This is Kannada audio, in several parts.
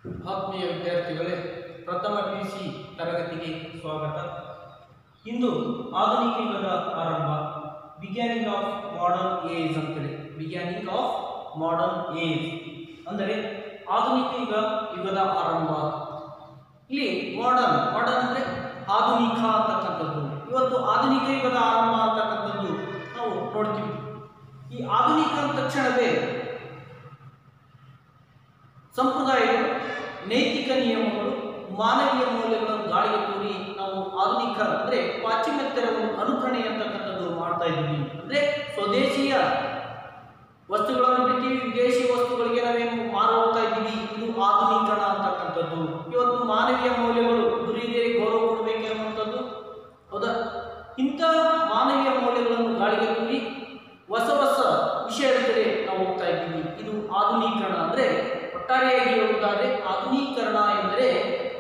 ಆತ್ಮೀಯ ವಿದ್ಯಾರ್ಥಿಗಳೇ ಪ್ರಥಮ ಪಿ ಯು ಸಿ ತರಗತಿಗೆ ಸ್ವಾಗತ ಇಂದು ಆಧುನಿಕ ಯುಗದ ಆರಂಭ ಬಿಗ್ಯಾನಿಂಗ್ ಆಫ್ ಮಾಡರ್ನ್ ಏಜ್ ಅಂತೇಳಿ ಬಿಗ್ಯಾನಿಂಗ್ ಆಫ್ ಮಾಡರ್ನ್ ಏಜ್ ಅಂದರೆ ಆಧುನಿಕ ಯುಗ ಯುಗದ ಆರಂಭ ಇಲ್ಲಿ ಮಾಡರ್ನ್ ಮಾಡರ್ನ್ ಅಂದರೆ ಆಧುನಿಕ ಅಂತಕ್ಕಂಥದ್ದು ಇವತ್ತು ಆಧುನಿಕ ಯುಗದ ಆರಂಭ ಅಂತಕ್ಕಂಥದ್ದು ನಾವು ನೋಡ್ತೀವಿ ಈ ಆಧುನಿಕ ಅಂದ ತಕ್ಷಣವೇ ಸಂಪ್ರದಾಯಗಳು ನೈತಿಕ ನಿಯಮಗಳು ಮಾನವೀಯ ಮೌಲ್ಯಗಳನ್ನು ಗಾಳಿಗೆ ತೂರಿ ನಾವು ಆಧುನಿಕ ಅಂದರೆ ಪಾಶ್ಚಿಮಾತ್ಯರ ಒಂದು ಅನುಕರಣೆ ಅಂತಕ್ಕಂಥದ್ದು ಮಾಡ್ತಾ ಇದ್ದೀವಿ ಅಂದರೆ ಸ್ವದೇಶೀಯ ವಸ್ತುಗಳನ್ನು ಬಿಟ್ಟು ವಿದೇಶಿ ವಸ್ತುಗಳಿಗೆ ನಾವೇನು ಮಾರು ಹೋಗ್ತಾ ಇದ್ದೀವಿ ಇದು ಆಧುನೀಕರಣ ಅಂತಕ್ಕಂಥದ್ದು ಇವತ್ತು ಮಾನವೀಯ ಮೌಲ್ಯಗಳು ಗುರು ಹಿರಿಯರಿಗೆ ಗೌರವ ಕೊಡಬೇಕೆನ್ನುವಂಥದ್ದು ಹೌದಾ ಇಂಥ ಮಾನವೀಯ ಮೌಲ್ಯಗಳನ್ನು ಗಾಳಿಗೆ ತೂರಿ ಹೊಸ ಹೊಸ ವಿಷಯದ ಕಡೆ ನಾವು ಹೋಗ್ತಾ ಇದ್ದೀವಿ ಇದು ಆಧುನೀಕರಣ ಅಂದರೆ ಒಟ್ಟಾರೆಯಾಗಿ ಹೇಳುವುದಾದರೆ ಆಧುನೀಕರಣ ಎಂದರೆ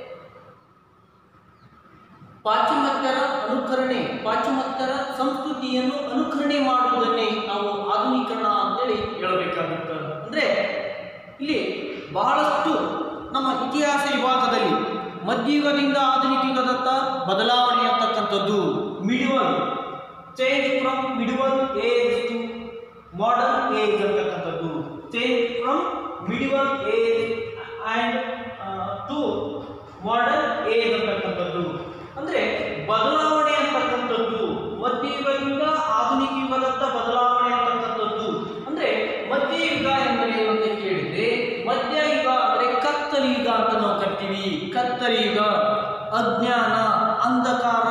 ಪಾಶ್ಚಿಮಾತ್ಯರ ಅನುಕರಣೆ ಪಾಶ್ಚಿಮಾತ್ಯರ ಸಂಸ್ಕೃತಿಯನ್ನು ಅನುಕರಣೆ ಮಾಡುವುದನ್ನೇ ನಾವು ಆಧುನೀಕರಣ ಅಂತೇಳಿ ಹೇಳಬೇಕಾಗುತ್ತೆ ಅಂದರೆ ಇಲ್ಲಿ ಬಹಳಷ್ಟು ನಮ್ಮ ಇತಿಹಾಸ ವಿಭಾಗದಲ್ಲಿ ಮಧ್ಯಯುಗದಿಂದ ಆಧುನಿಕ ಯುಗದತ್ತ ಬದಲಾವಣೆ ಅಂತಕ್ಕಂಥದ್ದು medieval change from medieval age to modern age ಅಂತಕ್ಕಂಥದ್ದು change from medieval age and to modern age ಅಂತಕ್ಕಂಥದ್ದು ಅಂದರೆ ಬದಲಾವಣೆ ಅಂತಕ್ಕಂಥದ್ದು ಮಧ್ಯಯುಗದಿಂದ ಆಧುನಿಕ ಯುಗದತ್ತ ಬದಲಾವಣೆ ಅಂತಕ್ಕಂಥದ್ದು ಅಂದರೆ ಮಧ್ಯಯುಗ ಎಂದರೆ ಏನು ಅಂತ ಕೇಳಿದ್ರೆ ಮಧ್ಯಯುಗ ಅಂದರೆ ಕತ್ತಲಿ ಯುಗ ಅಂತ ನಾವು ಕರಿತೀವಿ ಕತ್ತಲಿ ಯುಗ ಅಜ್ಞಾನ ಅಂಧಕಾರ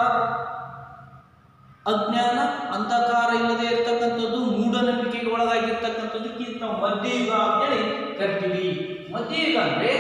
ಅಜ್ಞಾನ ಅಂಧಕಾರ ಇಲ್ಲದೆ ಇರತಕ್ಕಂಥದ್ದು ಮೂಢನಂಬಿಕೆಗೆ ಒಳಗಾಗಿರ್ತಕ್ಕಂಥದ್ದಕ್ಕೆ ನಾವು ಮಧ್ಯಯುಗ ಅಂತೇಳಿ ಕರಿತೀವಿ ಮಧ್ಯಯುಗ ಅಂದ್ರೆ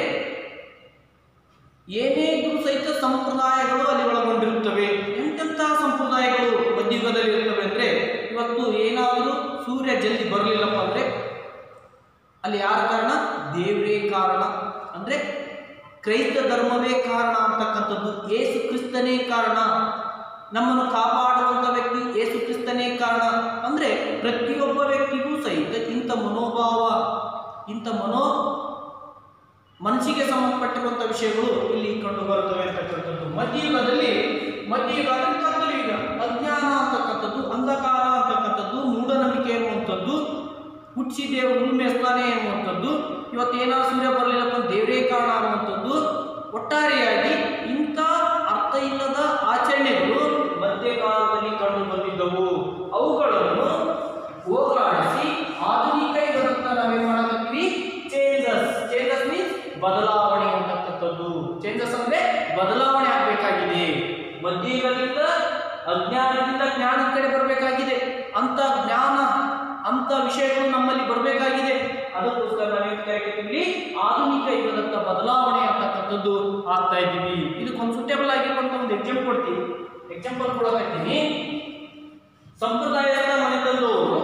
ಏನೇ ಇದ್ರೂ ಸಹಿತ ಸಂಪ್ರದಾಯಗಳು ಅಲ್ಲಿ ಒಳಗೊಂಡಿರುತ್ತವೆ ಎಂತೆಂತಹ ಸಂಪ್ರದಾಯಗಳು ಮಧ್ಯಯುಗದಲ್ಲಿ ಇರುತ್ತವೆ ಅಂದ್ರೆ ಇವತ್ತು ಏನಾದರೂ ಸೂರ್ಯ ಜಲ್ದಿ ಬರಲಿಲ್ಲಪ್ಪ ಅಂದ್ರೆ ಅಲ್ಲಿ ಯಾರ ಕಾರಣ ದೇವರೇ ಕಾರಣ ಅಂದ್ರೆ ಕ್ರೈಸ್ತ ಧರ್ಮವೇ ಕಾರಣ ಅಂತಕ್ಕಂಥದ್ದು ಏಸು ಕ್ರಿಸ್ತನೇ ಕಾರಣ ನಮ್ಮನ್ನು ಕಾಪಾಡುವಂಥ ವ್ಯಕ್ತಿ ಏಸು ಕ್ರಿಸ್ತನೇ ಕಾರಣ ಅಂದ್ರೆ ಪ್ರತಿಯೊಬ್ಬ ವ್ಯಕ್ತಿಗೂ ಸಹಿತ ಇಂಥ ಮನೋಭಾವ ಇಂಥ ಮನೋ ಮನಸ್ಸಿಗೆ ಸಂಬಂಧಪಟ್ಟಿರುವಂಥ ವಿಷಯಗಳು ಇಲ್ಲಿ ಕಂಡು ಬರುತ್ತವೆ ಅಂತಕ್ಕಂಥದ್ದು ಮಧ್ಯಯುಗದಲ್ಲಿ ಮಧ್ಯಯುಗ ಅಂದ್ರೆ ಕತ್ತಲು ಯುಗ ಅಜ್ಞಾನ ಅಂತಕ್ಕಂಥದ್ದು ಅಂಧಕಾರ ಅಂತಕ್ಕಂಥದ್ದು ಮೂಢನಂಬಿಕೆ ಎನ್ನುವಂಥದ್ದು ಹುಟ್ಟಿಸಿ ದೇವರು ಉಲ್ಮೆಸ್ತಾನೆ ಎನ್ನುವಂಥದ್ದು ಇವತ್ತೇನಾದ್ರು ಸೂರ್ಯ ಬರಲಿಲ್ಲಪ್ಪ ಅಂದ್ರೆ ದೇವರೇ ಕಾರಣ ಅನ್ನುವಂಥದ್ದು ಒಟ್ಟಾರೆಯಾಗಿ ಇಂಥ ಅರ್ಥ ಇಲ್ಲದ ಆಚರಣೆಗಳು ಮಧ್ಯಕಾಲದಲ್ಲಿ ಕಂಡು ಬಂದಿದ್ದವು ಅವುಗಳನ್ನು ಹೋಗಲಾಡಿಸಿ ಆಧುನಿಕ ಯುಗದತ್ತ ನಾವೇನ್ ಮಾಡಕತ್ತೀವಿ ಚೇಂಜಸ್ ಚೇಂಜಸ್ ಮೀನ್ಸ್ ಬದಲಾವಣೆ ಅಂತಕ್ಕಂಥದ್ದು ಚೇಂಜಸ್ ಅಂದ್ರೆ ಬದಲಾವಣೆ ಆಗಬೇಕಾಗಿದೆ ಮಧ್ಯಯುಗದಿಂದ ಅಜ್ಞಾನದಿಂದ ಜ್ಞಾನದ ಕಡೆ ಬರಬೇಕಾಗಿದೆ ಅಂತ ಜ್ಞಾನ ಅಂತ ವಿಷಯಗಳು ನಮ್ಮಲ್ಲಿ ಬರಬೇಕಾಗಿದೆ ಅದಕ್ಕೋಸ್ಕರ ನಾವೇನ್ ಕರೆಕತ್ತೀವಿ ಆಧುನಿಕ ಯುಗದತ್ತ ಬದಲಾವಣೆ ಅಂತಕ್ಕಂಥದ್ದು ಆಗ್ತಾ ಇದ್ದೀವಿ ಇದಕ್ಕೊಂದು ಸುಟೇಬಲ್ ಆಗಿರುವಂತ ಒಂದು ಎಕ್ಸಾಂಪಲ್ ಕೊಡ್ತೀನಿ ಎಕ್ಸಾಂಪಲ್ ಕೊಡಕತ್ತೀನಿ ಸಂಪ್ರದಾಯದ ಮನೆತನದವರು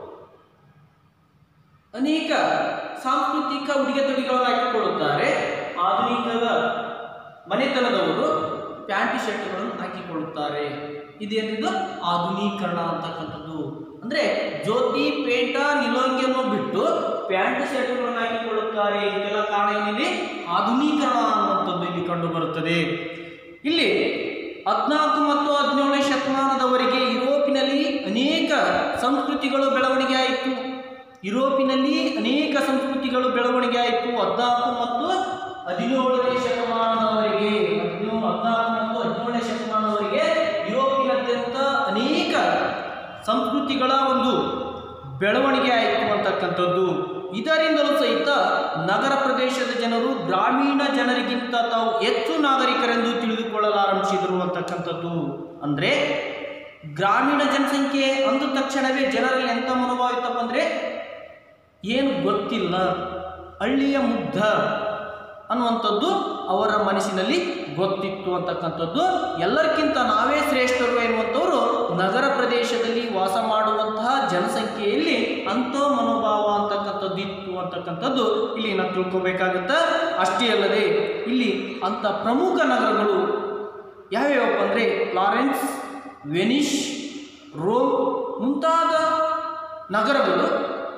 ಅನೇಕ ಸಾಂಸ್ಕೃತಿಕ ಉಡುಗೆ ತೊಡುಗೆಗಳನ್ನು ಹಾಕಿಕೊಳ್ಳುತ್ತಾರೆ ಆಧುನಿಕದ ಮನೆತನದವರು ಪ್ಯಾಂಟ್ ಶರ್ಟ್ಗಳನ್ನು ಹಾಕಿಕೊಳ್ಳುತ್ತಾರೆ ಇದೇನಿದು ಆಧುನೀಕರಣ ಅಂತಕ್ಕಂಥದ್ದು ಅಂದ್ರೆ ಜ್ಯೋತಿ ಪೇಟ ನಿಲೋಂಗಿಯನ್ನು ಬಿಟ್ಟು ಪ್ಯಾಂಟ್ ಶರ್ಟ್ಗಳನ್ನು ಹಾಕಿಕೊಳ್ಳುತ್ತಾರೆ ಇದಕ್ಕೆಲ್ಲ ಕಾರಣ ಏನಿದೆ ಆಧುನೀಕರಣ ಅನ್ನುವಂಥದ್ದು ಇಲ್ಲಿ ಕಂಡು ಬರುತ್ತದೆ ಇಲ್ಲಿ ಹದಿನಾಲ್ಕು ಮತ್ತು ಹದಿನೇಳನೇ ಶತಮಾನದವರೆಗೆ ಯುರೋಪಿನಲ್ಲಿ ಅನೇಕ ಸಂಸ್ಕೃತಿಗಳು ಬೆಳವಣಿಗೆ ಆಯಿತು ಯುರೋಪಿನಲ್ಲಿ ಅನೇಕ ಸಂಸ್ಕೃತಿಗಳು ಬೆಳವಣಿಗೆ ಆಯಿತು ಹದಿನಾಲ್ಕು ಮತ್ತು ಹದಿನೇಳನೇ ಶತಮಾನದವರೆಗೆ ಹದಿನೇಳು ಹದಿನಾಲ್ಕು ಮತ್ತು ಹದಿನೇಳನೇ ಶತಮಾನದವರೆಗೆ ಯುರೋಪಿನಾದ್ಯಂತ ಅನೇಕ ಸಂಸ್ಕೃತಿಗಳ ಒಂದು ಬೆಳವಣಿಗೆ ಆಯಿತು ಅಂತಕ್ಕಂಥದ್ದು ಇದರಿಂದಲೂ ಸಹಿತ ನಗರ ಪ್ರದೇಶದ ಜನರು ಗ್ರಾಮೀಣ ಜನರಿಗಿಂತ ತಾವು ಹೆಚ್ಚು ನಾಗರಿಕರೆಂದು ತಿಳಿದುಕೊಳ್ಳಲಾರಂಭಿಸಿದರು ಅಂತಕ್ಕಂಥದ್ದು ಅಂದರೆ ಗ್ರಾಮೀಣ ಜನಸಂಖ್ಯೆ ಅಂದ ತಕ್ಷಣವೇ ಜನರಲ್ಲಿ ಎಂಥ ಮನೋಭಾವ ಇತ್ತಪ್ಪ ಅಂದರೆ ಏನು ಗೊತ್ತಿಲ್ಲ ಹಳ್ಳಿಯ ಮುಗ್ಧ ಅನ್ನುವಂಥದ್ದು ಅವರ ಮನಸ್ಸಿನಲ್ಲಿ ಗೊತ್ತಿತ್ತು ಅಂತಕ್ಕಂಥದ್ದು ಎಲ್ಲರಿಗಿಂತ ನಾವೇ ಶ್ರೇಷ್ಠರು ಎನ್ನುವಂಥವರು ನಗರ ಪ್ರದೇಶದಲ್ಲಿ ವಾಸ ಮಾಡುವಂತಹ ಜನಸಂಖ್ಯೆಯಲ್ಲಿ ಅಂಥ ಮನೋಭಾವ ಅಂತಕ್ಕಂಥದ್ದು ಇತ್ತು ಅಂತಕ್ಕಂಥದ್ದು ಇಲ್ಲಿ ನಾವು ತಿಳ್ಕೊಬೇಕಾಗತ್ತ ಅಷ್ಟೇ ಅಲ್ಲದೆ ಇಲ್ಲಿ ಅಂಥ ಪ್ರಮುಖ ನಗರಗಳು ಯಾವ್ಯಾವಪ್ಪ ಅಂದರೆ ಫ್ಲಾರೆನ್ಸ್ ವೆನಿಷ್ ರೋಮ್ ಮುಂತಾದ ನಗರಗಳು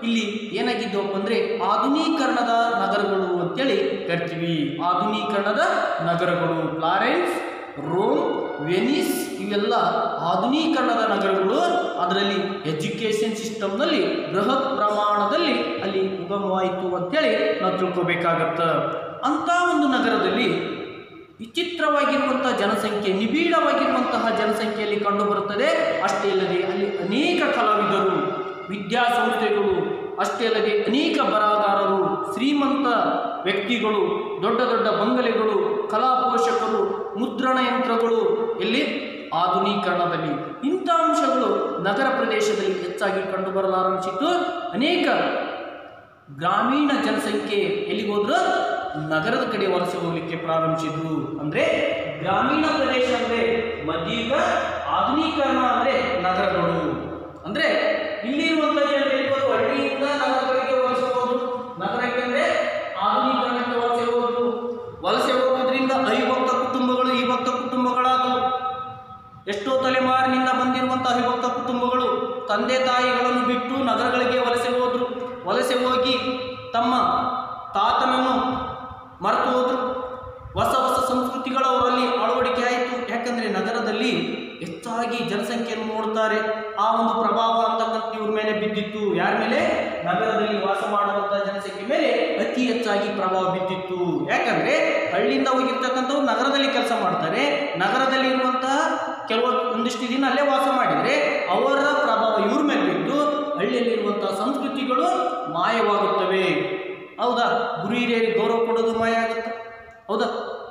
ಇಲ್ಲಿ ಏನಾಗಿದ್ದವಪ್ಪ ಅಂದರೆ ಆಧುನೀಕರಣದ ನಗರಗಳು ಅಂತೇಳಿ ಕರಿತೀವಿ ಆಧುನೀಕರಣದ ನಗರಗಳು ಫ್ಲಾರೆನ್ಸ್ ರೋಮ್ ವೆನಿಸ್ ಇವೆಲ್ಲ ಆಧುನೀಕರಣದ ನಗರಗಳು ಅದರಲ್ಲಿ ಎಜುಕೇಷನ್ ಸಿಸ್ಟಮ್ನಲ್ಲಿ ಬೃಹತ್ ಪ್ರಮಾಣದಲ್ಲಿ ಅಲ್ಲಿ ಉಗಮವಾಯಿತು ಅಂತೇಳಿ ನಾವು ತಿಳ್ಕೊಬೇಕಾಗತ್ತೆ ಅಂಥ ಒಂದು ನಗರದಲ್ಲಿ ವಿಚಿತ್ರವಾಗಿರುವಂತಹ ಜನಸಂಖ್ಯೆ ನಿಬಿಡವಾಗಿರುವಂತಹ ಜನಸಂಖ್ಯೆಯಲ್ಲಿ ಕಂಡುಬರುತ್ತದೆ ಅಷ್ಟೇ ಅಲ್ಲದೆ ಅಲ್ಲಿ ಅನೇಕ ಕಲಾವಿದರು ವಿದ್ಯಾಸಂಸ್ಥೆಗಳು ಅಷ್ಟೇ ಅಲ್ಲದೆ ಅನೇಕ ಬರಹಗಾರರು ಶ್ರೀಮಂತ ವ್ಯಕ್ತಿಗಳು ದೊಡ್ಡ ದೊಡ್ಡ ಬಂಗಲೆಗಳು ಕಲಾ ಪೋಷಕರು ಮುದ್ರಣ ಯಂತ್ರಗಳು ಎಲ್ಲಿ ಆಧುನೀಕರಣದಲ್ಲಿ ಇಂಥ ಅಂಶಗಳು ನಗರ ಪ್ರದೇಶದಲ್ಲಿ ಹೆಚ್ಚಾಗಿ ಕಂಡುಬರಲಾರಂಭಿಸಿತು ಅನೇಕ ಗ್ರಾಮೀಣ ಜನಸಂಖ್ಯೆ ಎಲ್ಲಿಗೆ ಹೋದ್ರು ನಗರದ ಕಡೆ ವಲಸೆ ಹೋಗ್ಲಿಕ್ಕೆ ಪ್ರಾರಂಭಿಸಿದ್ರು ಅಂದ್ರೆ ಗ್ರಾಮೀಣ ಪ್ರದೇಶ ಅಂದ್ರೆ ಮಧ್ಯಯುಗ ಆಧುನೀಕರಣ ಅಂದ್ರೆ ನಗರಗಳು ಅಂದ್ರೆ ಇಲ್ಲಿ ಇರುವಂತ ಜನರು ಎಲ್ಲಿಗೆ ಹೋದ್ರು? ಹಳ್ಳಿಯಿಂದ ನಗರಗಳಿಗೆ ವಲಸೆ ಹೋದ್ರು ನಗರಕ್ಕೆ ಅಂದ್ರೆ ಆಧುನೀಕರಣಕ್ಕೆ ವಲಸೆ ಹೋದ್ರು ವಲಸೆ ಹೋಗೋದ್ರಿಂದ ಅವಿಭಕ್ತ ಕುಟುಂಬಗಳು ಈ ಭಕ್ತ ಕುಟುಂಬಗಳಾದವು ಎಷ್ಟೋ ತಲೆಮಾರಿನಿಂದ ಬಂದಿರುವಂತಹ ಅವಿಭಕ್ತ ಕುಟುಂಬಗಳು ತಂದೆ ತಾಯಿಗಳನ್ನು ಬಿಟ್ಟು ನಗರಗಳಿಗೆ ವಲಸೆ ಹೋದ್ರು ವಲಸೆ ಹೋಗಿ ತಮ್ಮ ತಾತನನ್ನು ಮರೆತು ಹೋದ್ರು ಹೊಸ ಹೊಸ ಸಂಸ್ಕೃತಿಗಳು ಅವರಲ್ಲಿ ಅಳವಡಿಕೆ ಆಯಿತು ಯಾಕಂದ್ರೆ ನಗರದಲ್ಲಿ ಹೆಚ್ಚಾಗಿ ಜನಸಂಖ್ಯೆಯನ್ನು ನೋಡ್ತಾರೆ ಆ ಒಂದು ಪ್ರಭಾವ ಅಂತಕ್ಕಂಥ ಇವ್ರ ಮೇಲೆ ಬಿದ್ದಿತ್ತು ಯಾರ ಮೇಲೆ ನಗರದಲ್ಲಿ ವಾಸ ಮಾಡುವಂತಹ ಜನಸಂಖ್ಯೆ ಮೇಲೆ ಅತಿ ಹೆಚ್ಚಾಗಿ ಪ್ರಭಾವ ಬಿದ್ದಿತ್ತು ಯಾಕಂದ್ರೆ ಹಳ್ಳಿಯಿಂದ ಹೋಗಿರ್ತಕ್ಕಂಥವ್ರು ನಗರದಲ್ಲಿ ಕೆಲಸ ಮಾಡ್ತಾರೆ ನಗರದಲ್ಲಿ ಇರುವಂತಹ ಕೆಲವು ಒಂದಿಷ್ಟು ದಿನ ಅಲ್ಲೇ ವಾಸ ಮಾಡಿದ್ರೆ ಅವರ ಪ್ರಭಾವ ಇವ್ರ ಮೇಲೆ ಬಿದ್ದು ಹಳ್ಳಿಯಲ್ಲಿರುವಂತಹ ಸಂಸ್ಕೃತಿಗಳು ಮಾಯವಾಗುತ್ತವೆ ಹೌದಾ ಗುರು ಹಿರಿಯರಿಗೆ ಗೌರವ ಕೊಡೋದು ಮಾಯ ಆಗುತ್ತೆ ಹೌದಾ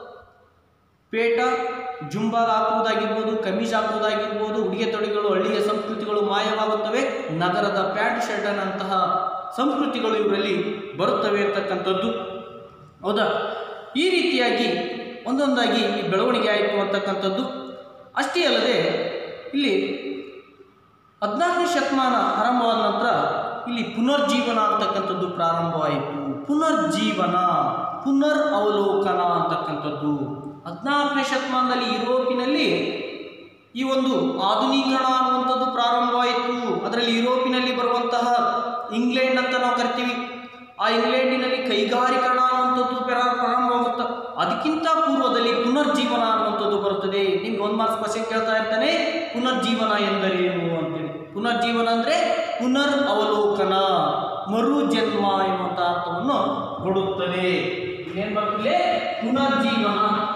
ಪೇಟ ಜುಂಬಾಲ್ ಹಾಕುವುದಾಗಿರ್ಬೋದು ಕಮೀಜ್ ಹಾಕುವುದಾಗಿರ್ಬೋದು ಉಡುಗೆ ತೊಡುಗೆಗಳು ಹಳ್ಳಿಯ ಸಂಸ್ಕೃತಿಗಳು ಮಾಯವಾಗುತ್ತವೆ ನಗರದ ಪ್ಯಾಂಟ್ ಶರ್ಟನಂತಹ ಸಂಸ್ಕೃತಿಗಳು ಇವರಲ್ಲಿ ಬರುತ್ತವೆ ಅಂತಕ್ಕಂಥದ್ದು ಹೌದಾ ಈ ರೀತಿಯಾಗಿ ಒಂದೊಂದಾಗಿ ಈ ಬೆಳವಣಿಗೆ ಆಯಿತು ಅಂತಕ್ಕಂಥದ್ದು ಅಷ್ಟೇ ಅಲ್ಲದೆ ಇಲ್ಲಿ ಹದಿನಾರನೇ ಶತಮಾನ ಆರಂಭವಾದ ನಂತರ ಇಲ್ಲಿ ಪುನರ್ಜೀವನ ಅಂತಕ್ಕಂಥದ್ದು ಪ್ರಾರಂಭವಾಯಿತು ಪುನರ್ಜೀವನ ಪುನರ್ ಅವಲೋಕನ ಅಂತಕ್ಕಂಥದ್ದು ಹದಿನಾಲ್ಕನೇ ಶತಮಾನದಲ್ಲಿ ಯುರೋಪಿನಲ್ಲಿ ಈ ಒಂದು ಆಧುನೀಕರಣ ಅನ್ನುವಂಥದ್ದು ಪ್ರಾರಂಭವಾಯಿತು ಅದರಲ್ಲಿ ಯುರೋಪಿನಲ್ಲಿ ಬರುವಂತಹ ಇಂಗ್ಲೆಂಡ್ ಅಂತ ನಾವು ಕರಿತೀವಿ ಆ ಇಂಗ್ಲೆಂಡಿನಲ್ಲಿ ಕೈಗಾರಿಕರಣ ಅನ್ನುವಂಥದ್ದು ಪ್ರಾ- ಪ್ರಾರಂಭವಾಗುತ್ತೆ ಅದಕ್ಕಿಂತ ಪೂರ್ವದಲ್ಲಿ ಪುನರ್ಜೀವನ ಅನ್ನುವಂಥದ್ದು ಬರುತ್ತದೆ ನಿಮ್ಗೆ ಒಂದು ಮಾರ್ಕ್ಸ್ ಕ್ವಶನ್ ಕೇಳ್ತಾ ಇರ್ತಾನೆ ಪುನರ್ಜೀವನ ಎಂದರೇನು ಅಂತೇಳಿ ಪುನರ್ಜೀವನ ಅಂದ್ರೆ ಪುನರ್ ಅವಲೋಕನ ಮರು ಜನ್ಮ ಎನ್ನುವಂಥ ಅರ್ಥವನ್ನು ಕೊಡುತ್ತದೆ ಏನ್ ಬರ್ತದೆ ಪುನರ್ಜೀವನ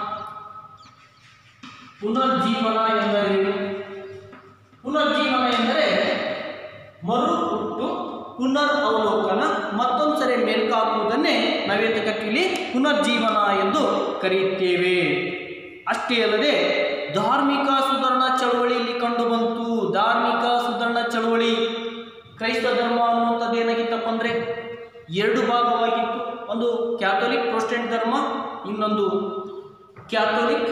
ಪುನರ್ಜೀವನ ಎಂದರೇನು ಪುನರ್ಜೀವನ ಎಂದರೆ ಮರು ಹುಟ್ಟು ಪುನರ್ ಅವಲೋಕನ ಮತ್ತೊಂದು ಸರಿ ಮೇಲ್ಕಾಕುವುದನ್ನೇ ನಾವೇಂತ ಕರೀತೀವಿ ಪುನರ್ಜೀವನ ಎಂದು ಕರೆಯುತ್ತೇವೆ ಅಷ್ಟೇ ಅಲ್ಲದೆ ಧಾರ್ಮಿಕ ಸುಧಾರಣಾ ಚಳವಳಿ ಇಲ್ಲಿ ಕಂಡು ಬಂತು ಧಾರ್ಮಿಕ ಸುಧಾರಣಾ ಚಳವಳಿ ಕ್ರೈಸ್ತ ಧರ್ಮ ಅನ್ನುವಂಥದ್ದು ಏನಾಗಿತ್ತಪ್ಪ ಅಂದರೆ ಎರಡು ಭಾಗವಾಗಿತ್ತು ಒಂದು ಕ್ಯಾಥೋಲಿಕ್ ಪ್ರೊಟೆಸ್ಟೆಂಟ್ ಧರ್ಮ ಇನ್ನೊಂದು ಕ್ಯಾಥೋಲಿಕ್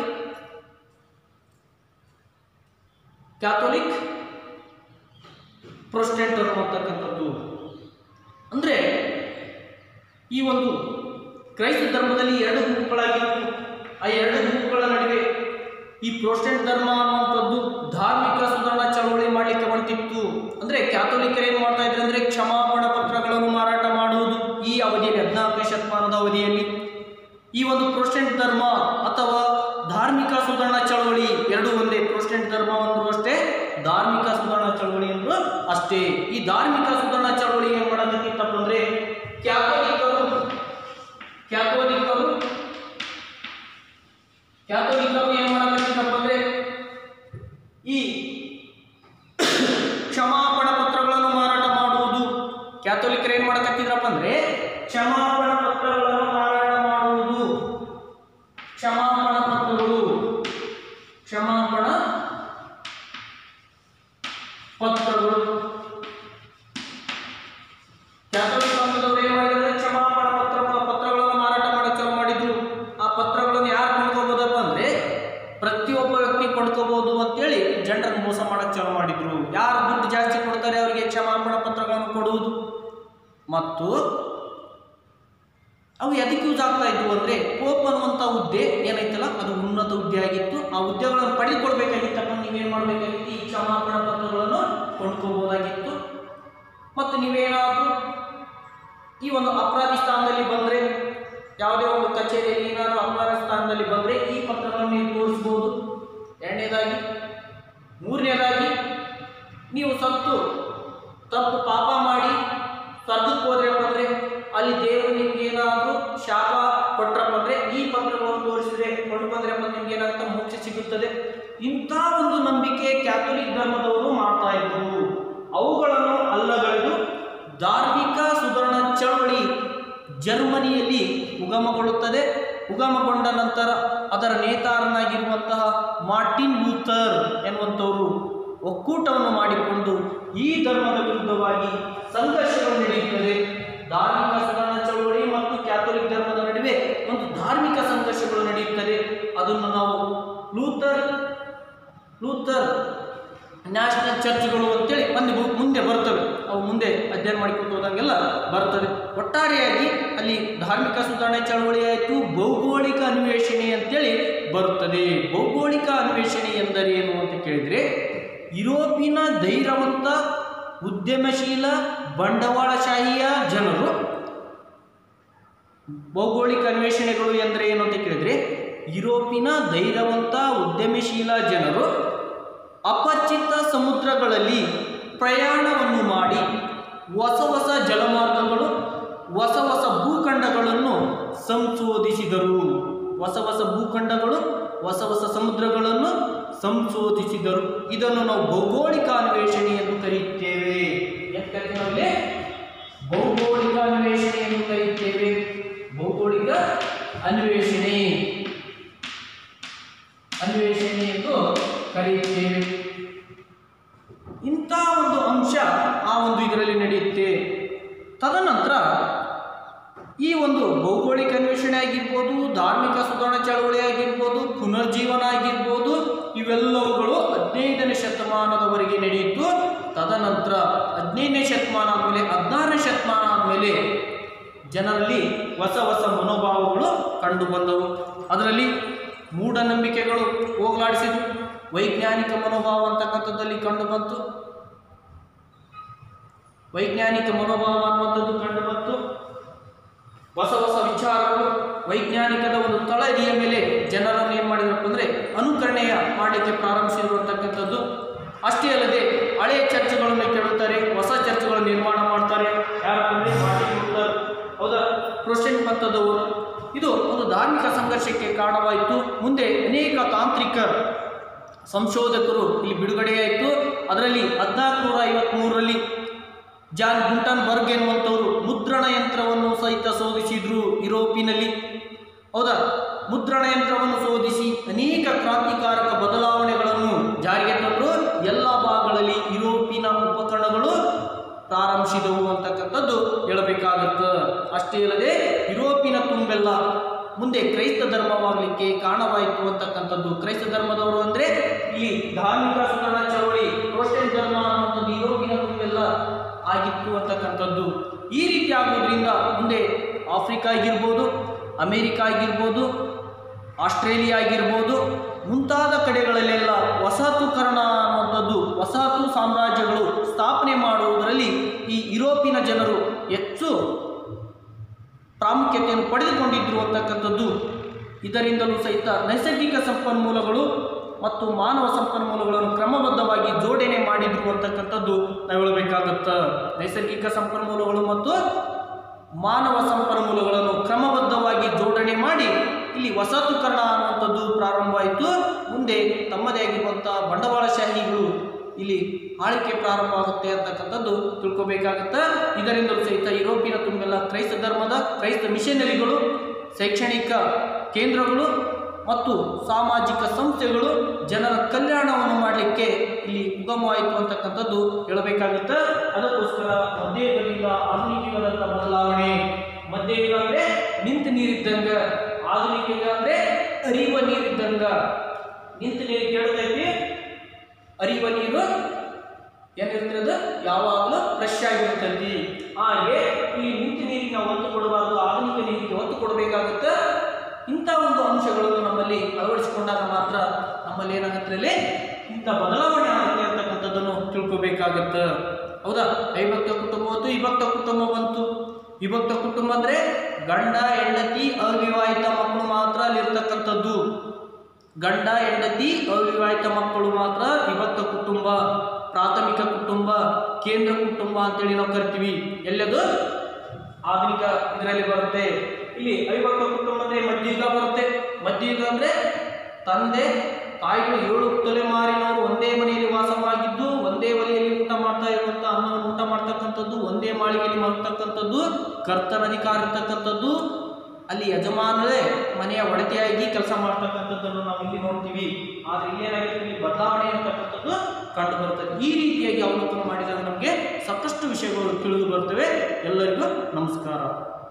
ಕ್ಯಾಥೋಲಿಕ್ ಪ್ರೊಟೆಸ್ಟೆಂಟ್ ಧರ್ಮ ಅಂತಕ್ಕಂಥದ್ದು ಅಂದರೆ ಈ ಒಂದು ಕ್ರೈಸ್ತ ಧರ್ಮದಲ್ಲಿ ಎರಡು ಗುಂಪುಗಳಾಗಿತ್ತು ಆ ಎರಡು ಗುಂಪುಗಳ ನಡುವೆ ಈ ಪ್ರೊಟೆಸ್ಟೆಂಟ್ ಧರ್ಮ ಅನ್ನುವಂಥದ್ದು ಧಾರ್ಮಿಕ ಸುಧಾರಣಾ ಚಳವಳಿ ಮಾಡಲಿಕ್ಕೆ ಬರ್ತಿತ್ತು ಅಂದರೆ ಕ್ಯಾಥೋಲಿಕರು ಏನು ಮಾಡ್ತಾ ಇದ್ರು ಅಂದರೆ ಕ್ಷಮಾಪಣ ಪತ್ರಗಳನ್ನು ಮಾರಾಟ ಮಾಡುವುದು ಈ ಅವಧಿಯಲ್ಲಿ ಹದಿನಾಲ್ಕನೇ ಶತಮಾನದ ಅವಧಿಯಲ್ಲಿ ಈ ಒಂದು ಪ್ರೊಟೆಸ್ಟೆಂಟ್ ಧರ್ಮ ಅಥವಾ ಧಾರ್ಮಿಕ ಸುಧಾರಣಾ ಚಳವಳಿ ಎರಡು ಒಂದೇ ಪ್ರೊಟೆಸ್ಟೆಂಟ್ ಧರ್ಮ ಅಂದ್ರು ಅಷ್ಟೇ ಧಾರ್ಮಿಕ ಸುಧಾರಣಾ ಚಳವಳಿ ಅಂದ್ರು ಅಷ್ಟೇ ಈ ಧಾರ್ಮಿಕ ಸುಧಾರಣಾ ಚಳವಳಿ ಏನ್ ಮಾಡೋದಕ್ಕಿತ್ತಪ್ಪ ಅಂದ್ರೆ ಕ್ಯಾಥೋಲಿಕರು ಕ್ಯಾಥೋಲಿಕರು ಕ್ಯಾಥೋಲಿಕರು ಏನ್ ಮಾಡೋದಕ್ಕಿತ್ತಪ್ಪ ಅಂದ್ರೆ ಈ ಕ್ಷಮಾಪಣ ಪತ್ರಗಳನ್ನು ಮಾರಾಟ ಮಾಡುವುದು ಕ್ಯಾಥೋಲಿಕರು ಏನ್ ಮಾಡಕತ್ತಿದ್ರಪ್ಪ ಅಂದ್ರೆ ಕ್ಷಮಾಪಣ ಪತ್ರಗಳನ್ನು ಮಾರಾಟ ಮಾಡುವುದು ಕ್ಷಮಾಪಣ ಪತ್ರಗಳು ಕ್ಷಮಾಪಣ ಪತ್ರಗಳು ಕ್ಯಾಥೋಲಿಕ್ ಧರ್ಮದವರು ಏನ್ ಮಾಡಿದ್ರೆ ಕ್ಷಮಾಪಣ ಪತ್ರ ಪತ್ರಗಳನ್ನು ಮಾರಾಟ ಮಾಡಕ್ಕೆ ಚಾಲು ಮಾಡಿದ್ರು ಆ ಪತ್ರಗಳನ್ನು ಯಾರು ಕೊಂಡ್ಕೋಬೋದಪ್ಪ ಅಂದ್ರೆ ಪ್ರತಿಯೊಬ್ಬ ವ್ಯಕ್ತಿ ಕೊಂಡ್ಕೋಬಹುದು ಅಂತೇಳಿ ಜನರನ್ನು ಮೋಸ ಮಾಡಕ್ಕೆ ಚಾಲು ಮಾಡಿದ್ರು ಯಾರು ದುಡ್ಡು ಜಾಸ್ತಿ ಕೊಡ್ತಾರೆ ಅವರಿಗೆ ಕ್ಷಮಾಪಣ ಪತ್ರಗಳನ್ನು ಕೊಡುವುದು ಮತ್ತು ಅವು ಎದಕ್ಕೆ ಯೂಸ್ ಆಗ್ತಾ ಇದ್ವು ಅಂದ್ರೆ ಪೋಪ್ ಅನ್ನುವಂಥ ಹುದ್ದೆ ಏನೈತಲ್ಲ ಅದು ಉನ್ನತ ಹುದ್ದೆ ಆಗಿತ್ತು ಆ ಹುದ್ದೆಗಳನ್ನು ಪಡೆದುಕೊಳ್ಬೇಕಾಗಿತ್ತಪ್ಪ ನೀವೇನ್ ಮಾಡಬೇಕಾಗಿತ್ತು ಈ ಕ್ಷಮಾಪಣ ಪತ್ರಗಳನ್ನು ಕೊಂಡ್ಕೋಬಹುದಾಗಿತ್ತು ಮತ್ತು ನೀವೇನಾದರೂ ಈ ಒಂದು ಅಪರಾಧಿ ಸ್ಥಾನದಲ್ಲಿ ಬಂದರೆ ಯಾವುದೇ ಒಂದು ಕಚೇರಿಯಲ್ಲಿ ಏನಾದರೂ ಅಪರಾಧಿ ಸ್ಥಾನದಲ್ಲಿ ಬಂದರೆ ಈ ಪತ್ರವನ್ನು ನೀವು ತೋರಿಸ್ಬೋದು ಎರಡನೇದಾಗಿ ಮೂರನೇದಾಗಿ ನೀವು ಸತ್ತು ತಪ್ಪು ಪಾಪ ಮಾಡಿ ಸ್ವರ್ಗಕ್ಕೆ ಹೋದ್ರಪ್ಪ ಅಂದರೆ ಅಲ್ಲಿ ದೇವರು ನಿಮ್ಗೆ ಏನಾದರೂ ಶಾಪ ಕೊಟ್ರಪ್ಪ ಅಂದರೆ ಈ ಪತ್ರಗಳನ್ನು ತೋರಿಸಿದ್ರೆ ಕೊಂಡು ಬಂದ್ರಪ್ಪ ನಿಮ್ಗೆ ಏನಾಗುತ್ತೆ ಮೋಕ್ಷ ಸಿಗುತ್ತದೆ ಇಂಥ ಒಂದು ನಂಬಿಕೆ ಕ್ಯಾಥೋಲಿಕ್ ಧರ್ಮದವರು ಮಾಡ್ತಾ ಇದ್ರು ಅವುಗಳನ್ನು ಅಲ್ಲಗಳೆದು ಧಾರ್ಮಿಕ ಸುಧಾರಣಾ ಚಳವಳಿ ಜರ್ಮನಿಯಲ್ಲಿ ಉಗಮಗೊಳ್ಳುತ್ತದೆ ಉಗಮಗೊಂಡ ನಂತರ ಅದರ ನೇತಾರನಾಗಿರುವಂತಹ ಮಾರ್ಟಿನ್ ಲೂಥರ್ ಎನ್ನುವಂಥವರು ಒಕ್ಕೂಟವನ್ನು ಮಾಡಿಕೊಂಡು ಈ ಧರ್ಮದ ವಿರುದ್ಧವಾಗಿ ಸಂಘರ್ಷಗಳು ನಡೆಯುತ್ತದೆ ಧಾರ್ಮಿಕ ಸುಧಾರಣಾ ಚಳವಳಿ ಮತ್ತು ಕ್ಯಾಥೋಲಿಕ್ ಧರ್ಮದ ನಡುವೆ ಒಂದು ಧಾರ್ಮಿಕ ಸಂಘರ್ಷಗಳು ನಡೆಯುತ್ತದೆ ಅದನ್ನು ನಾವು ಲೂಥರ್ ಲೂಥರ್ ನ್ಯಾಷನಲ್ ಚರ್ಚ್ಗಳು ಅಂತೇಳಿ ಮುಂದೆ ಮುಂದೆ ಬರ್ತವೆ ಅವು ಮುಂದೆ ಅಧ್ಯಯನ ಮಾಡಿಕೊಂಡು ಹೋದಂಗೆಲ್ಲ ಬರ್ತದೆ ಒಟ್ಟಾರೆಯಾಗಿ ಅಲ್ಲಿ ಧಾರ್ಮಿಕ ಸುಧಾರಣೆ ಚಳವಳಿ ಆಯಿತು ಭೌಗೋಳಿಕ ಅನ್ವೇಷಣೆ ಅಂತೇಳಿ ಬರುತ್ತದೆ ಭೌಗೋಳಿಕ ಅನ್ವೇಷಣೆ ಎಂದರೇನು ಅಂತ ಕೇಳಿದರೆ ಯುರೋಪಿನ ಧೈರ್ಯವಂತ ಉದ್ಯಮಶೀಲ ಬಂಡವಾಳಶಾಹಿಯ ಜನರು ಭೌಗೋಳಿಕ ಅನ್ವೇಷಣೆಗಳು ಎಂದರೆ ಏನು ಅಂತ ಕೇಳಿದರೆ ಯುರೋಪಿನ ಧೈರ್ಯವಂತ ಉದ್ಯಮಶೀಲ ಜನರು ಅಪರಿಚಿತ ಸಮುದ್ರಗಳಲ್ಲಿ ಪ್ರಯಾಣವನ್ನು ಮಾಡಿ ಹೊಸ ಹೊಸ ಜಲಮಾರ್ಗಗಳು ಹೊಸ ಹೊಸ ಭೂಖಂಡಗಳನ್ನು ಸಂಶೋಧಿಸಿದರು ಹೊಸ ಹೊಸ ಭೂಖಂಡಗಳು ಹೊಸ ಹೊಸ ಸಮುದ್ರಗಳನ್ನು ಸಂಶೋಧಿಸಿದರು ಇದನ್ನು ನಾವು ಭೌಗೋಳಿಕ ಅನ್ವೇಷಣೆ ಎಂದು ಕರೆಯುತ್ತೇವೆ ಏನ್ ಕರಿತೀವಿ ನಾವಿಲ್ಲಿ? ಭೌಗೋಳಿಕ ಅನ್ವೇಷಣೆ ಎಂದು ಕರೆಯುತ್ತೇವೆ ಭೌಗೋಳಿಕ ಅನ್ವೇಷಣೆ ಅನ್ವೇಷಣೆ ಎಂದು ಕರೆಯುತ್ತೇವೆ ಇಂಥ ಒಂದು ಅಂಶ ಆ ಒಂದು ಇದರಲ್ಲಿ ನಡೆಯುತ್ತೆ ತದನಂತರ ಈ ಒಂದು ಭೌಗೋಳಿಕ ಅನ್ವೇಷಣೆ ಆಗಿರ್ಬೋದು ಧಾರ್ಮಿಕ ಸುಧಾರಣಾ ಚಳವಳಿ ಆಗಿರ್ಬೋದು ಪುನರ್ಜೀವನ ಆಗಿರ್ಬೋದು ಇವೆಲ್ಲವುಗಳು ಹದಿನೈದನೇ ಶತಮಾನದವರೆಗೆ ನಡೆಯಿತು ತದನಂತರ ಹದಿನೈದನೇ ಶತಮಾನ ಆದಮೇಲೆ ಹದಿನಾರನೇ ಶತಮಾನ ಆದಮೇಲೆ ಜನರಲ್ಲಿ ಹೊಸ ಹೊಸ ಮನೋಭಾವಗಳು ಕಂಡು ಬಂದವು ಅದರಲ್ಲಿ ಮೂಢನಂಬಿಕೆಗಳು ಹೋಗಲಾಡಿಸಿದ್ವು ವೈಜ್ಞಾನಿಕ ಮನೋಭಾವ ಅಂತಕ್ಕಂಥದ್ದಲ್ಲಿ ಕಂಡು ಬಂತು ವೈಜ್ಞಾನಿಕ ಮನೋಭಾವ ಅನ್ನುವಂಥದ್ದು ಕಂಡು ಬಂತು ಹೊಸ ಹೊಸ ವಿಚಾರಗಳು ವೈಜ್ಞಾನಿಕದ ಒಂದು ತಳಹದಿಯ ಮೇಲೆ ಜನರನ್ನು ಏನು ಮಾಡಿದ್ರಪ್ಪ ಅಂದರೆ ಅನುಕರಣೆಯ ಮಾಡಲಿಕ್ಕೆ ಪ್ರಾರಂಭಿಸಿದ್ರು ಅಂತಕ್ಕಂಥದ್ದು ಅಷ್ಟೇ ಅಲ್ಲದೆ ಹಳೆಯ ಚರ್ಚ್ಗಳನ್ನು ಕೆಡುತ್ತಾರೆ ಹೊಸ ಚರ್ಚ್ಗಳನ್ನು ನಿರ್ಮಾಣ ಮಾಡ್ತಾರೆ ಯಾರಪ್ಪ ಅಂದರೆ ಮಾರ್ಟಿನ್ ಲೂಥರ್ ಹೌದಾ ಕ್ರಿಶ್ಚಿಯನ್ ಪಂಥದವರು ಇದು ಒಂದು ಧಾರ್ಮಿಕ ಸಂಘರ್ಷಕ್ಕೆ ಕಾರಣವಾಯಿತು ಮುಂದೆ ಅನೇಕ ತಾಂತ್ರಿಕ ಸಂಶೋಧಕರು ಇಲ್ಲಿ ಬಿಡುಗಡೆಯಾಯಿತು ಅದರಲ್ಲಿ ಹದಿನಾಲ್ಕುನೂರ ಐವತ್ತ್ಮೂರರಲ್ಲಿ ಜಾನ್ ಗುಂಟನ್ ಬರ್ಗ್ ಎನ್ನುವಂಥವರು ಮುದ್ರಣ ಯಂತ್ರವನ್ನು ಸಹಿತ ಶೋಧಿಸಿದ್ರು ಯುರೋಪಿನಲ್ಲಿ ಹೌದಾ ಮುದ್ರಣ ಯಂತ್ರವನ್ನು ಶೋಧಿಸಿ ಅನೇಕ ಕ್ರಾಂತಿಕಾರಕ ಬದಲಾವಣೆಗಳನ್ನು ಜಾರಿಗೆ ತಂದರು ಎಲ್ಲ ಭಾಗಗಳಲ್ಲಿ ಯುರೋಪಿನ ಉಪಕರಣಗಳು ಪ್ರಾರಂಭಿಸಿದವು ಅಂತಕ್ಕಂಥದ್ದು ಹೇಳಬೇಕಾಗತ್ತೆ ಅಷ್ಟೇ ಅಲ್ಲದೆ ಯುರೋಪಿನ ತುಂಬೆಲ್ಲ ಮುಂದೆ ಕ್ರೈಸ್ತ ಧರ್ಮವಾಗಲಿಕ್ಕೆ ಕಾರಣವಾಯಿತು ಅಂತಕ್ಕಂಥದ್ದು ಕ್ರೈಸ್ತ ಧರ್ಮದವರು ಅಂದರೆ ಇಲ್ಲಿ ಧಾರ್ಮಿಕ ಸುಧಾರಣಾ ಚಳವಳಿ ಕ್ರೋಸ್ಟನ್ ಧರ್ಮ ಅನ್ನುವಂಥದ್ದು ಯುರೋಪಿನ ತುಂಬೆಲ್ಲ ಆಗಿತ್ತು ಅಂತಕ್ಕಂಥದ್ದು ಈ ರೀತಿ ಆಗೋದ್ರಿಂದ ಮುಂದೆ ಆಫ್ರಿಕಾ ಆಗಿರ್ಬೋದು ಅಮೇರಿಕಾ ಆಗಿರ್ಬೋದು ಆಸ್ಟ್ರೇಲಿಯಾ ಆಗಿರ್ಬೋದು ಮುಂತಾದ ಕಡೆಗಳಲ್ಲೆಲ್ಲ ವಸಾಹತುಕರಣ ಅನ್ನುವಂಥದ್ದು ವಸಾಹತು ಸಾಮ್ರಾಜ್ಯಗಳು ಸ್ಥಾಪನೆ ಮಾಡುವುದರಲ್ಲಿ ಈ ಯುರೋಪಿನ ಜನರು ಹೆಚ್ಚು ಪ್ರಾಮುಖ್ಯತೆಯನ್ನು ಪಡೆದುಕೊಂಡಿದ್ರು ಅಂತಕ್ಕಂಥದ್ದು ಇದರಿಂದಲೂ ಸಹಿತ ನೈಸರ್ಗಿಕ ಸಂಪನ್ಮೂಲಗಳು ಮತ್ತು ಮಾನವ ಸಂಪನ್ಮೂಲಗಳನ್ನು ಕ್ರಮಬದ್ಧವಾಗಿ ಜೋಡಣೆ ಮಾಡಿದ್ರು ಅಂತಕ್ಕಂಥದ್ದು ನಾವು ಹೇಳಬೇಕಾಗತ್ತೆ ನೈಸರ್ಗಿಕ ಸಂಪನ್ಮೂಲಗಳು ಮತ್ತು ಮಾನವ ಸಂಪನ್ಮೂಲಗಳನ್ನು ಕ್ರಮಬದ್ಧವಾಗಿ ಜೋಡಣೆ ಮಾಡಿ ಇಲ್ಲಿ ವಸಾಹತುಕರಣ ಅನ್ನುವಂಥದ್ದು ಪ್ರಾರಂಭವಾಯಿತು ಮುಂದೆ ತಮ್ಮದೇ ಆಗಿರುವಂಥ ಬಂಡವಾಳಶಾಹಿಗಳು ಇಲ್ಲಿ ಆಳ್ವಿಕೆ ಪ್ರಾರಂಭ ಆಗುತ್ತೆ ಅಂತಕ್ಕಂಥದ್ದು ತಿಳ್ಕೊಬೇಕಾಗತ್ತೆ ಇದರಿಂದಲೂ ಸಹಿತ ಯುರೋಪಿನ ತುಂಬೆಲ್ಲ ಕ್ರೈಸ್ತ ಧರ್ಮದ ಕ್ರೈಸ್ತ ಮಿಷನರಿಗಳು ಶೈಕ್ಷಣಿಕ ಕೇಂದ್ರಗಳು ಮತ್ತು ಸಾಮಾಜಿಕ ಸಂಸ್ಥೆಗಳು ಜನರ ಕಲ್ಯಾಣವನ್ನು ಮಾಡಲಿಕ್ಕೆ ಇಲ್ಲಿ ಉಗಮವಾಯಿತು ಅಂತಕ್ಕಂಥದ್ದು ಹೇಳಬೇಕಾಗುತ್ತೆ ಅದಕ್ಕೋಸ್ಕರ ಮಧ್ಯಯುಗದಿಂದ ಆಧುನಿಕ ಯುಗದಂಥ ಬದಲಾವಣೆ ಮಧ್ಯಯುಗ ಅಂದರೆ ನಿಂತು ನೀರಿದ್ದಂಗ ಆಧುನಿಕ ಯುಗ ಅಂದರೆ ಅರಿಯುವ ನೀರಿದ್ದಂಗ ನಿಂತು ನೀರು ಕೇಳತೈತಿ ಅರಿಯುವ ನೀರು ಏನಿರ್ತದೆ ಯಾವಾಗಲೂ ಫ್ರೆಶ್ ಆಗಿರ್ತೈತಿ ಹಾಗೆ ಈ ನಿಂತ ನೀರಿಗೆ ನಾವು ಒತ್ತು ಕೊಡಬಾರ್ದು ಆಧುನಿಕ ನೀರಿಗೆ ಒತ್ತು ಕೊಡಬೇಕಾಗುತ್ತೆ ಇಂಥ ಒಂದು ಅಂಶಗಳನ್ನು ನಮ್ಮಲ್ಲಿ ಅಳವಡಿಸಿಕೊಂಡಾಗ ಮಾತ್ರ ನಮ್ಮಲ್ಲಿ ಏನಾಗುತ್ತೆ ಅಲ್ಲಿ ಇಂಥ ಬದಲಾವಣೆ ಆಗುತ್ತೆ ಅಂತಕ್ಕಂಥದ್ದನ್ನು ತಿಳ್ಕೊಬೇಕಾಗತ್ತೆ ಹೌದಾ ಅವಿಭಕ್ತ ಕುಟುಂಬ ಬಂತು ವಿಭಕ್ತ ಕುಟುಂಬ ಬಂತು ವಿಭಕ್ತ ಕುಟುಂಬ ಅಂದ್ರೆ ಗಂಡ ಹೆಂಡತಿ ಅವಿವಾಹಿತ ಮಕ್ಕಳು ಮಾತ್ರ ಅಲ್ಲಿರ್ತಕ್ಕಂಥದ್ದು ಗಂಡ ಹೆಂಡತಿ ಅವಿವಾಹಿತ ಮಕ್ಕಳು ಮಾತ್ರ ವಿಭಕ್ತ ಕುಟುಂಬ ಪ್ರಾಥಮಿಕ ಕುಟುಂಬ ಕೇಂದ್ರ ಕುಟುಂಬ ಅಂತೇಳಿ ನಾವು ಕರಿತೀವಿ ಎಲ್ಲದು ಆಧುನಿಕ ಇದರಲ್ಲಿ ಬರುತ್ತೆ ಇಲ್ಲಿ ಅವಿಭಕ್ತ ಕುಟುಂಬ ಅಂದ್ರೆ ಮಧ್ಯಯುಗ ಬರುತ್ತೆ ಮಧ್ಯಯುಗ ಅಂದ್ರೆ ತಂದೆ ತಾಯಿಗಳು ಏಳು ತಲೆಮಾರಿನವರು ಒಂದೇ ಮನೆಯಲ್ಲಿ ವಾಸವಾಗಿದ್ದು ಒಂದೇ ಒಲೆಯಲ್ಲಿ ಊಟ ಮಾಡ್ತಾ ಇರುವಂತ ಅನ್ನವನ್ನು ಊಟ ಮಾಡ್ತಕ್ಕಂಥದ್ದು ಒಂದೇ ಮಾಳಿಗೆಯಲ್ಲಿ ಮಾಡ್ತಕ್ಕಂಥದ್ದು ಕರ್ತನ ಅಧಿಕಾರ ಇರ್ತಕ್ಕಂಥದ್ದು ಅಲ್ಲಿ ಯಜಮಾನರೇ ಮನೆಯ ಒಡತಿಯಾಗಿ ಕೆಲಸ ಮಾಡ್ತಕ್ಕಂಥದ್ದನ್ನು ನಾವು ಇಲ್ಲಿ ನೋಡ್ತೀವಿ ಆದ್ರೆ ಇಲ್ಲೇನಾಗುತ್ತೆ ಇಲ್ಲಿ ಬದಲಾವಣೆ ಅಂತಕ್ಕಂಥದ್ದು ಕಂಡು ಬರ್ತದೆ ಈ ರೀತಿಯಾಗಿ ಅವಲೋಕನ ಮಾಡಿದಾಗ ನಮಗೆ ಸಾಕಷ್ಟು ವಿಷಯಗಳು ತಿಳಿದು ಬರ್ತವೆ ಎಲ್ಲರಿಗೂ ನಮಸ್ಕಾರ